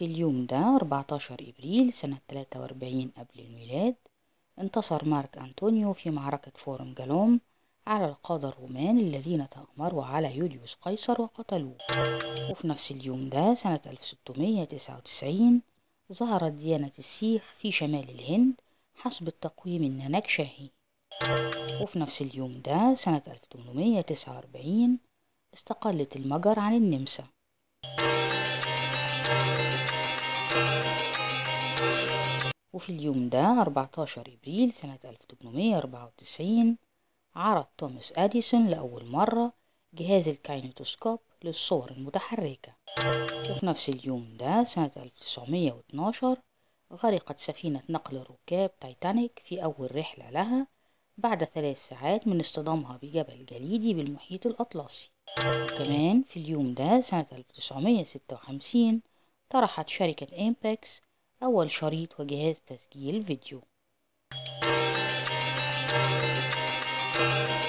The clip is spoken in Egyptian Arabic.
اليوم ده 14 إبريل سنة 43 قبل الميلاد انتصر مارك أنطونيو في معركة فورم جالوم على القادة الرومان الذين تأمروا على يوليوس قيصر وقتلوه وفي نفس اليوم ده سنة 1699 ظهرت ديانة السيخ في شمال الهند حسب التقويم النانكشاهي وفي نفس اليوم ده سنة 1849 استقلت المجر عن النمسا وفي اليوم ده 14 إبريل سنة 1894 عرض توماس أديسون لأول مرة جهاز الكاينيتوسكوب للصور المتحركة وفي نفس اليوم ده سنة 1912 غرقت سفينة نقل الركاب تايتانيك في أول رحلة لها بعد ثلاث ساعات من اصطدامها بجبل جليدي بالمحيط الأطلسي كمان في اليوم ده سنة 1956 طرحت شركة إمباكس أول شريط وجهاز تسجيل فيديو